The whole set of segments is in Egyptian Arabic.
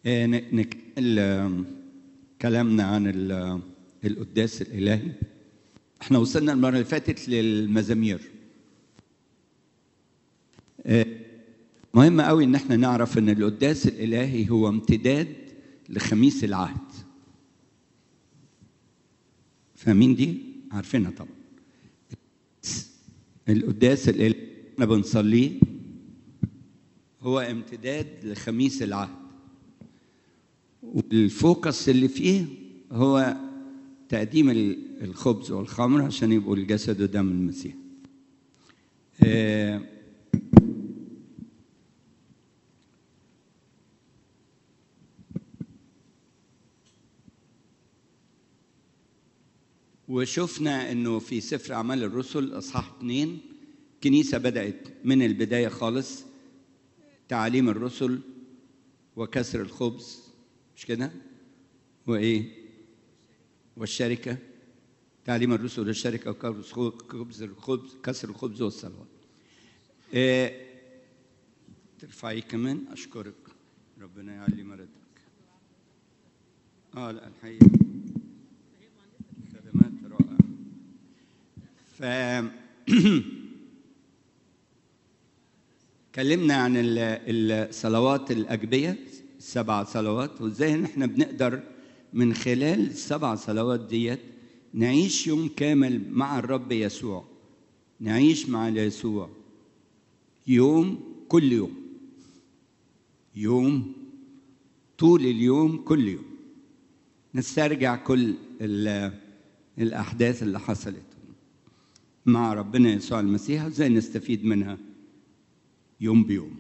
آه، ن- نكمل آم، كلامنا عن ال- القداس الإلهي احنا وصلنا المرة اللي فاتت للمزامير آه، مهم قوي ان احنا نعرف ان القداس الإلهي هو امتداد لخميس العهد فاهمين دي؟ عارفينها طبعا القداس اللي احنا بنصليه هو امتداد لخميس العهد والفوكس اللي فيه هو تقديم ال- الخبز والخمر عشان يبقوا الجسد ودم المسيح آه، وشفنا انه في سفر اعمال الرسل اصحاح اثنين كنيسه بدات من البدايه خالص تعاليم الرسل وكسر الخبز مش كده وايه والشركه تعليم الرسل والشركه وكسر الخبز الخبز كسر الخبز والصلوات إيه ترفعي كمان اشكرك ربنا يعلي مرضك اه لا الحقيقه خدمات رائعه ف اتكلمنا عن ال- الصلوات الأجبية السبع صلوات وازاي ان احنا بنقدر من خلال السبع صلوات ديت نعيش يوم كامل مع الرب يسوع نعيش مع يسوع يوم كل يوم يوم طول اليوم كل يوم نسترجع كل ال- الأحداث اللي حصلت مع ربنا يسوع المسيح وازاي نستفيد منها يوم بيوم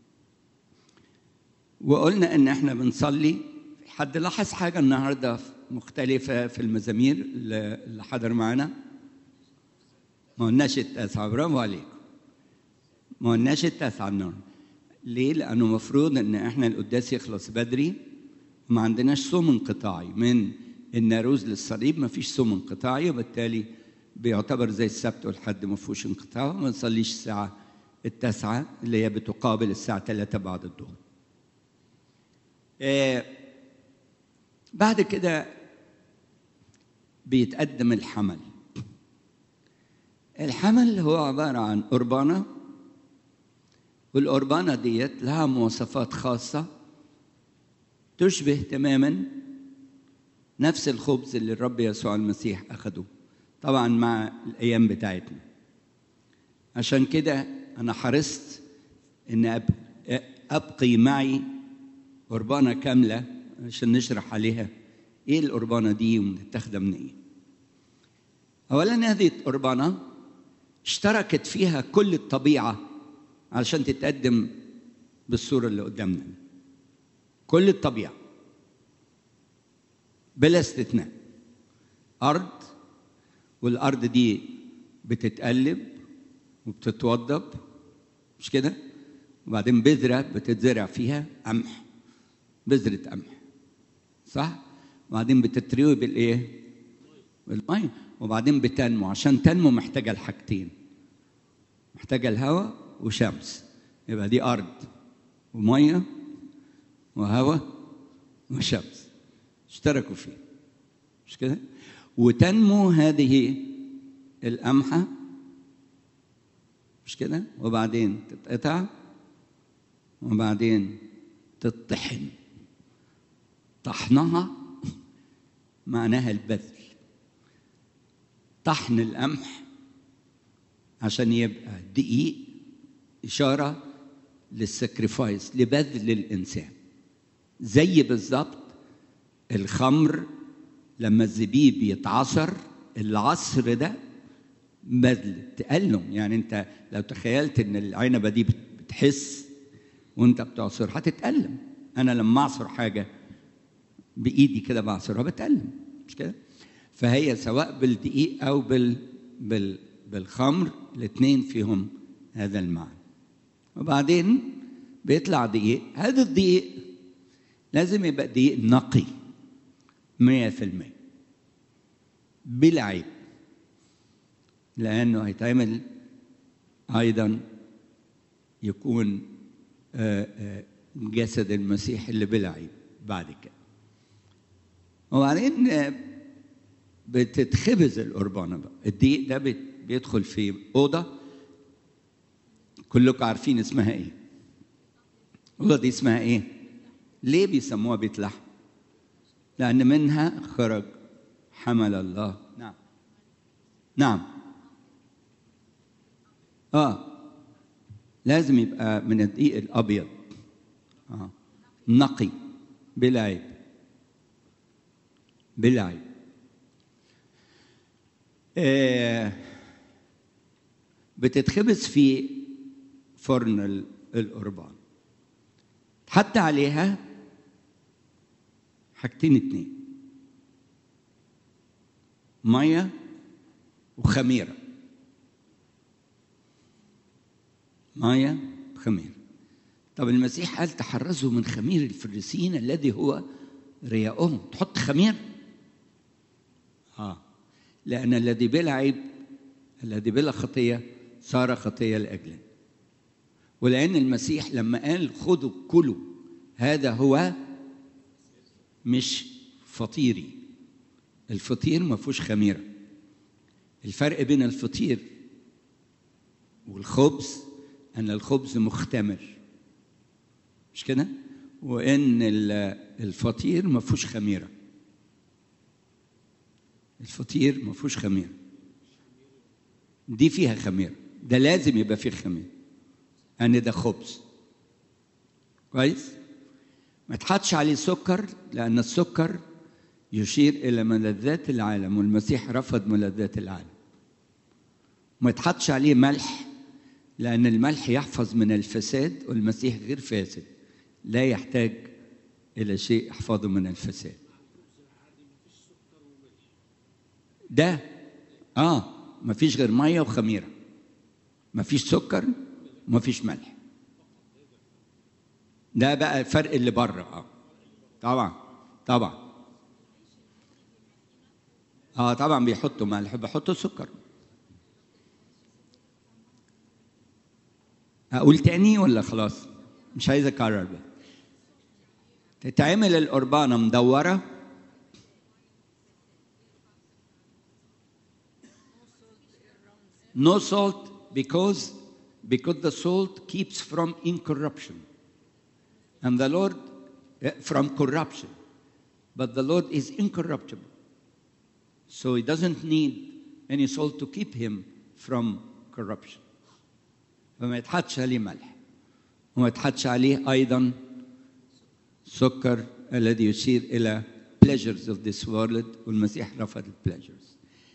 وقلنا ان احنا بنصلي حد لاحظ حاجه النهارده مختلفه في المزامير اللي اللي حضر معانا ما قلناش التاسعه برافو عليكم ما قلناش التاسعه النهارده ليه؟ لانه المفروض ان احنا القداس يخلص بدري ما عندناش صوم انقطاعي من الناروز للصليب ما فيش صوم انقطاعي وبالتالي بيعتبر زي السبت والحد ما فيهوش انقطاع وما نصليش الساعه التاسعه اللي هي بتقابل الساعه 3 بعد الظهر. آه بعد كده بيتقدم الحمل. الحمل هو عباره عن قربانه والقربانه ديت لها مواصفات خاصه تشبه تماما نفس الخبز اللي الرب يسوع المسيح اخده طبعا مع الايام بتاعتنا عشان كده انا حرصت ان أب- ابقي معي قربانه كامله عشان نشرح عليها ايه القربانه دي ومتاخده من ايه اولا هذه القربانه اشتركت فيها كل الطبيعه علشان تتقدم بالصوره اللي قدامنا كل الطبيعه بلا استثناء ارض والارض دي بتتقلب وبتتوضب مش كده وبعدين بذره بتتزرع فيها قمح بذره قمح صح وبعدين بتتروي بالايه بالميه وبعدين بتنمو عشان تنمو محتاجه الحاجتين محتاجه الهواء وشمس يبقى دي ارض وميه وهواء وشمس اشتركوا فيه مش كده وتنمو هذه القمحه مش كده وبعدين تتقطع وبعدين تطحن طحنها معناها البذل طحن القمح عشان يبقى دقيق إشارة للسكريفايس لبذل الإنسان زي بالظبط الخمر لما الزبيب يتعصر العصر ده بذل تألم يعني انت لو تخيلت ان العنبه دي بت- بتحس وانت بتعصر هتتألم انا لما اعصر حاجه بايدي كده بعصرها بتألم مش كده فهي سواء بالدقيق او بال, بال بالخمر الاثنين فيهم هذا المعنى وبعدين بيطلع دقيق هذا الدقيق لازم يبقى دقيق نقي مية في المية بلا عيب لأنه هيتعمل أيضا يكون آه، آه، جسد المسيح اللي بلا عيب بعد كده وبعدين بتتخبز القربانه بقى الدقيق ده بيدخل في اوضه كلكم عارفين اسمها ايه الاوضه دي اسمها ايه ليه بيسموها بيت لحم لان منها خرج حمل الله نعم نعم اه لازم يبقى من الدقيق الابيض اه نقي بلا عيب بلا عيب آه بتتخبز في فرن القربان حتى عليها حاجتين اتنين ميه وخميره ميه وخميره طب المسيح قال تحرزوا من خمير الفريسيين الذي هو رياؤهم تحط خمير اه لان الذي بلا عيب الذي بلا خطيه صار خطيه لاجله ولان المسيح لما قال خذوا كلوا هذا هو مش فطيري الفطير ما فيهوش خميره الفرق بين الفطير والخبز ان الخبز مختمر مش كده وان الفطير ما فيهوش خميره الفطير ما فيهوش خميره دي فيها خميره ده لازم يبقى فيه خميره ان ده خبز كويس ما تحطش عليه سكر لان السكر يشير الى ملذات العالم والمسيح رفض ملذات العالم ما يتحطش عليه ملح لان الملح يحفظ من الفساد والمسيح غير فاسد لا يحتاج الى شيء يحفظه من الفساد ده اه ما فيش غير ميه وخميره ما فيش سكر وما فيش ملح ده بقى الفرق اللي بره اه طبعا طبعا اه طبعا بيحطوا ملح بيحطوا سكر اقول تاني ولا خلاص مش عايز اكرر بقى تتعمل القربانه مدوره no salt because because the salt keeps from incorruption and the lord uh, from corruption but the lord is incorruptible so he doesn't need any salt to keep him from corruption فما يتحطش عليه ملح وما يتحطش عليه ايضا سكر الذي يشير الى pleasures of this world والمسيح رفض البليجرز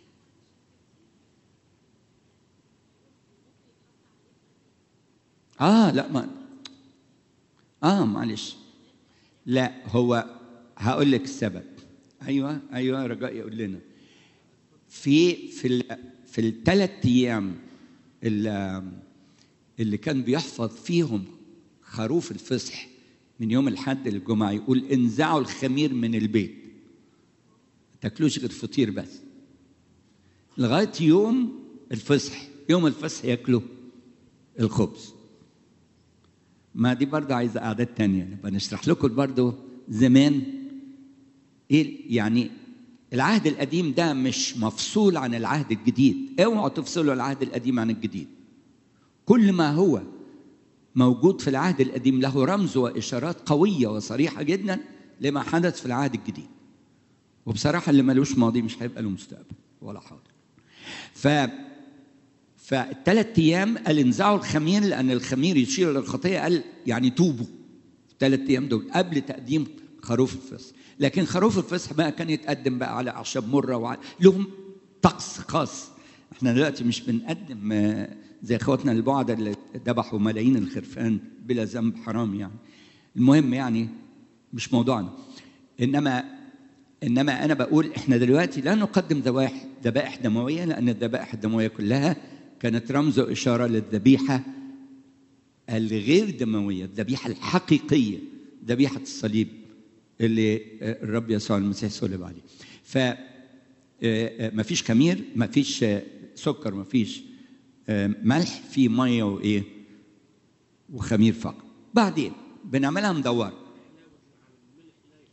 اه لا ما اه معلش لا هو هقول لك السبب ايوه ايوه رجاء يقول لنا في في ال في الثلاث ايام اللي, اللي كان بيحفظ فيهم خروف الفصح من يوم الحد للجمعه يقول انزعوا الخمير من البيت ما تاكلوش غير فطير بس لغايه يوم الفصح يوم الفصح ياكلوا الخبز ما دي برضه عايزه قعدات تانية نبقى نشرح لكم برضه زمان ايه يعني العهد القديم ده مش مفصول عن العهد الجديد اوعوا تفصلوا العهد القديم عن الجديد كل ما هو موجود في العهد القديم له رمز واشارات قويه وصريحه جدا لما حدث في العهد الجديد وبصراحه اللي ملوش ماضي مش هيبقى له مستقبل ولا حاضر ف فالثلاث ايام قال انزعوا الخمير لان الخمير يشير للخطيه قال يعني توبوا الثلاث ايام دول قبل تقديم خروف الفصح لكن خروف الفصح بقى كان يتقدم بقى على اعشاب مره وعلى لهم طقس خاص احنا دلوقتي مش بنقدم زي اخواتنا البعد اللي ذبحوا ملايين الخرفان بلا ذنب حرام يعني المهم يعني مش موضوعنا انما انما انا بقول احنا دلوقتي لا نقدم ذبائح ذبائح دمويه لان الذبائح الدمويه كلها كانت رمز واشاره للذبيحه الغير دمويه الذبيحه الحقيقيه ذبيحه الصليب اللي الرب يسوع المسيح صلب عليه ف ما فيش خمير ما فيش سكر ما فيش ملح في ميه وايه وخمير فقط بعدين بنعملها مدوره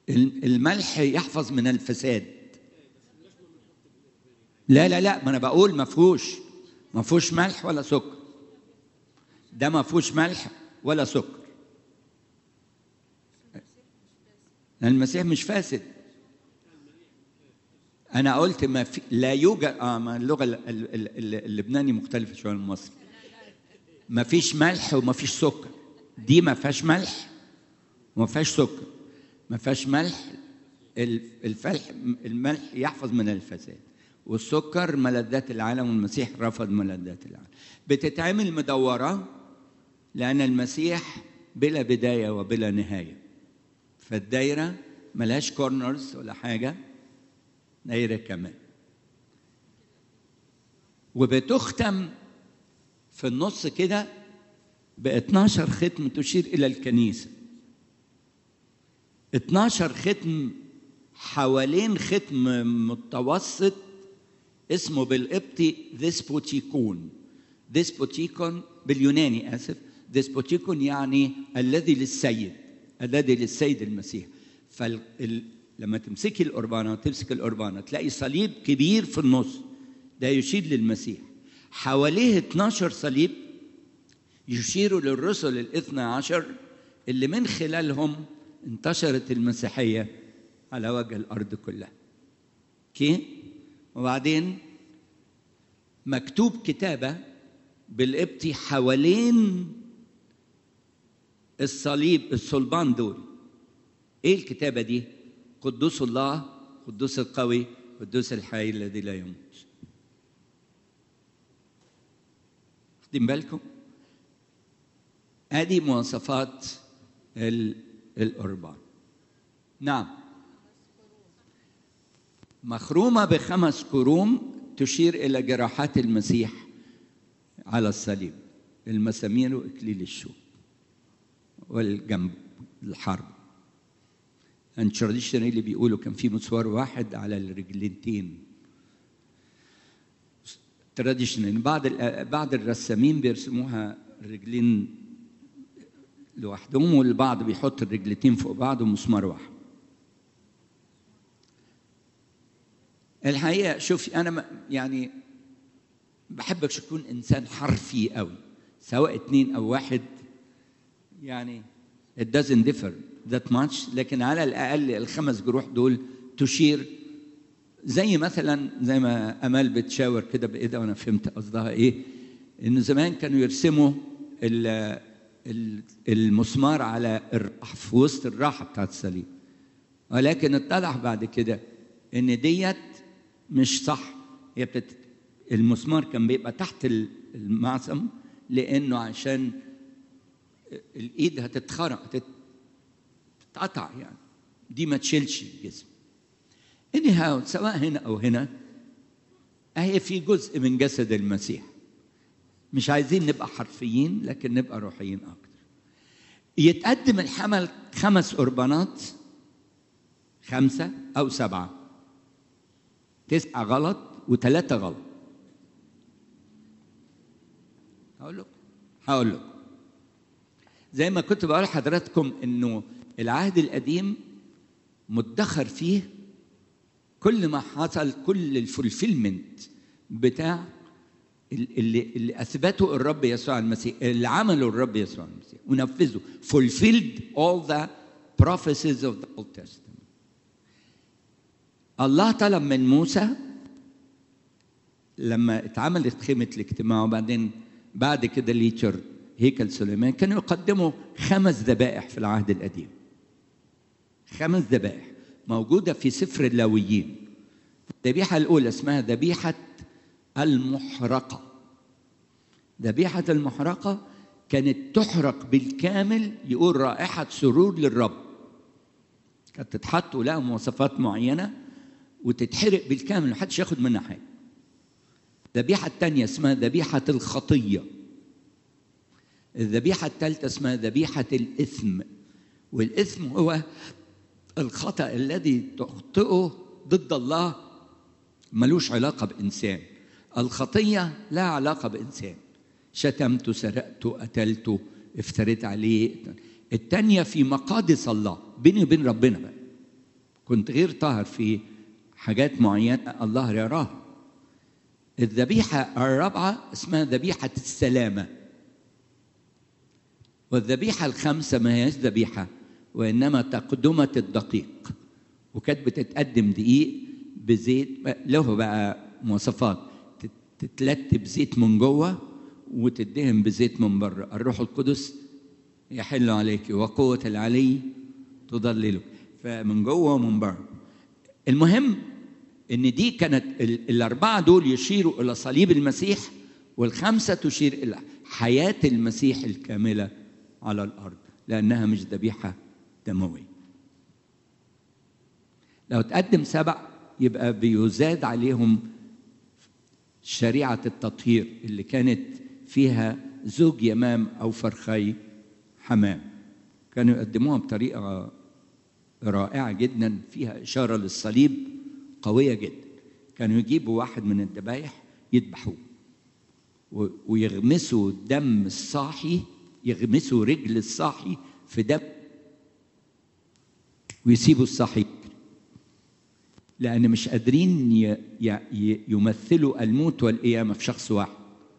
الملح يحفظ من الفساد لا لا لا ما انا بقول ما فيهوش ما فيهوش ملح ولا سكر ده ما فيهوش ملح ولا سكر المسيح مش فاسد انا قلت ما في لا يوجد اه ما اللغه ال- ال- ال- اللبناني مختلفه شويه عن المصري ما فيش ملح وما فيش سكر دي ما فيهاش ملح وما فيهاش سكر ما فيهاش ملح ال- الفلح الملح يحفظ من الفساد والسكر ملذات العالم والمسيح رفض ملذات العالم بتتعمل مدوره لان المسيح بلا بدايه وبلا نهايه فالدايره ملهاش كورنرز ولا حاجه دايره كمان وبتختم في النص كده ب 12 ختم تشير الى الكنيسه 12 ختم حوالين ختم متوسط اسمه بالقبطي ديسبوتيكون ديسبوتيكون باليوناني اسف ديسبوتيكون يعني الذي للسيد الذي للسيد المسيح فلما تمسكي القربانه وتمسك القربانه تلاقي صليب كبير في النص ده يشير للمسيح حواليه 12 صليب يشيروا للرسل الاثنى عشر اللي من خلالهم انتشرت المسيحية على وجه الأرض كلها اوكي وبعدين مكتوب كتابة بالقبطي حوالين الصليب الصلبان دول ايه الكتابة دي قدوس الله قدوس القوي قدوس الحي الذي لا يموت واخدين بالكم ادي مواصفات ال- القربان نعم مخرومه بخمس كروم تشير الى جراحات المسيح على الصليب المسامير واكليل الشوك والجنب الحرب ان اللي بيقولوا كان في مسوار واحد على الرجلتين تراديشنال بعض ال- بعض الرسامين بيرسموها الرجلين لوحدهم والبعض بيحط الرجلتين فوق بعض ومسمار واحد الحقيقه شوفي انا ما- يعني بحبك تكون انسان حرفي قوي سواء اتنين او واحد يعني it doesn't differ that much لكن على الاقل الخمس جروح دول تشير زي مثلا زي ما امال بتشاور كده بايدها وانا فهمت قصدها ايه انه زمان كانوا يرسموا ال- ال- المسمار على الراح في وسط الراحه بتاعت الصليب ولكن اتضح بعد كده ان ديت مش صح هي بتت... المسمار كان بيبقى تحت ال- المعصم لانه عشان الايد هتتخرق هتت- تتقطع يعني دي ما تشيلش الجسم anyhow سواء هنا او هنا اهي في جزء من جسد المسيح مش عايزين نبقى حرفيين لكن نبقى روحيين اكتر يتقدم الحمل خمس قربانات خمسة أو سبعة تسعة غلط وثلاثة غلط هقول لكم هقول لكم زي ما كنت بقول لحضراتكم انه العهد القديم مدخر فيه كل ما حصل كل الفولفيلمنت بتاع اللي, اللي اثبته الرب يسوع المسيح اللي عمله الرب يسوع المسيح ونفذه fulfilled all the prophecies of the Old Testament الله طلب من موسى لما اتعملت خيمة الاجتماع وبعدين بعد كده ليتشر هيكل سليمان كانوا يقدموا خمس ذبائح في العهد القديم خمس ذبائح موجودة في سفر اللاويين الذبيحة الأولى اسمها ذبيحة المحرقة ذبيحة المحرقة كانت تحرق بالكامل يقول رائحة سرور للرب كانت تتحط ولها مواصفات معينة وتتحرق بالكامل محدش ياخد منها حاجة الذبيحة الثانية اسمها ذبيحة الخطية الذبيحة الثالثة اسمها ذبيحة الإثم والإثم هو الخطأ الذي تخطئه ضد الله ملوش علاقة بإنسان الخطية لا علاقة بإنسان شتمت سرقت قتلت افتريت عليه التانية في مقادس الله بيني وبين ربنا بقى كنت غير طاهر في حاجات معينة الله يراها الذبيحة الرابعة اسمها ذبيحة السلامة والذبيحة الخامسة ما هيش ذبيحة وإنما تقدمة الدقيق وكانت بتتقدم دقيق بزيت له بقى مواصفات تتلت بزيت من جوه وتدهن بزيت من بره الروح القدس يحل عليك وقوة العلي تضللك فمن جوه ومن بره المهم ان دي كانت الاربعه دول يشيروا الى صليب المسيح والخمسه تشير الى حياه المسيح الكامله على الارض لانها مش ذبيحه دمويه لو تقدم سبع يبقى بيزاد عليهم شريعه التطهير اللي كانت فيها زوج يمام او فرخي حمام كانوا يقدموها بطريقه رائعه جدا فيها اشاره للصليب قويه جدا كانوا يجيبوا واحد من الذبايح يذبحوه ويغمسوا دم الصاحي يغمسوا رجل الصاحي في دم ويسيبوا الصاحي لأن مش قادرين ي... ي... يمثلوا الموت والقيامة في شخص واحد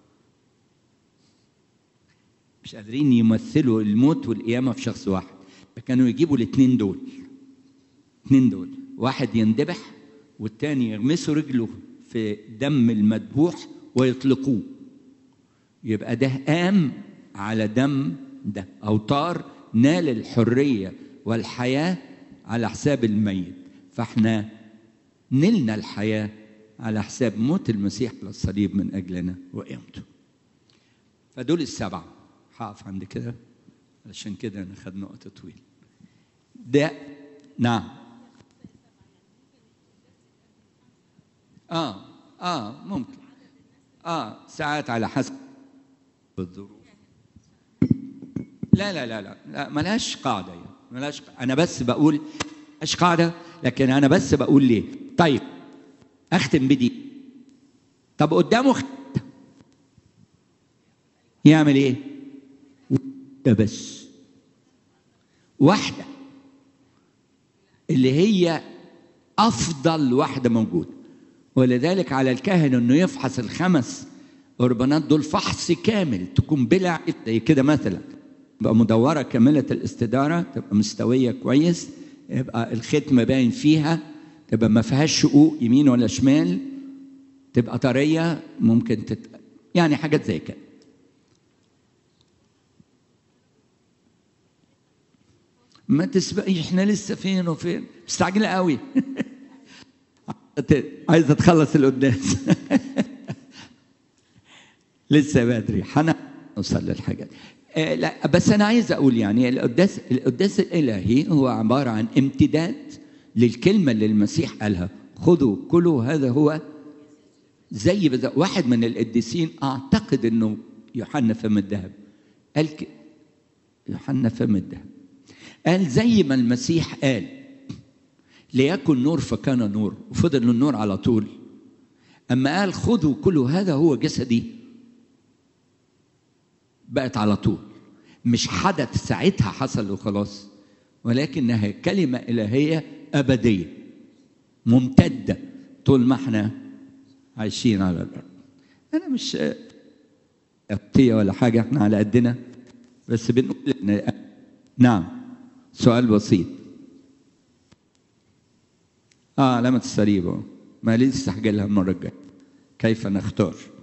مش قادرين يمثلوا الموت والقيامة في شخص واحد فكانوا يجيبوا الاثنين دول الاثنين دول واحد يندبح والتاني يغمسوا رجله في دم المذبوح ويطلقوه يبقى ده قام على دم ده أوتار نال الحرية والحياة على حساب الميت فاحنا نلنا الحياة على حساب موت المسيح على الصليب من أجلنا وقيامته فدول السبعة هقف عند كده علشان كده أنا خدنا وقت طويل ده نعم اه اه ممكن اه ساعات على حسب الظروف لا لا لا لا, لا ملهاش قاعده يعني ملهاش انا بس بقول ملهاش قاعده لكن انا بس بقول ليه طيب اختم بدي طب قدامه خ... يعمل ايه ده بس واحده اللي هي افضل واحده موجوده ولذلك على الكاهن انه يفحص الخمس قربانات دول فحص كامل تكون بلا زي كده مثلا تبقى مدوره كامله الاستداره تبقى مستويه كويس يبقى الختم باين فيها تبقى ما فيهاش شقوق يمين ولا شمال تبقى طريه ممكن تت... يعني حاجات زي كده ما تسبقيش احنا لسه فين وفين مستعجله قوي عايزه تخلص القداس لسه بدري هنوصل للحاجات آه لا بس انا عايز اقول يعني القداس القداس الالهي هو عباره عن امتداد للكلمه اللي المسيح قالها خذوا كلوا هذا هو زي بذا واحد من القديسين اعتقد انه يوحنا فم الذهب قال ك... يوحنا فم الذهب قال زي ما المسيح قال ليكن نور فكان نور وفضل النور على طول اما قال خذوا كلوا هذا هو جسدي بقت على طول مش حدث ساعتها حصل وخلاص ولكنها كلمة إلهية أبدية ممتدة طول ما احنا عايشين على الأرض أنا مش أبتية ولا حاجة احنا على قدنا بس بنقول إن نعم سؤال بسيط اه علامة الصليب ما لسه هحكي لها المرة الجاية كيف نختار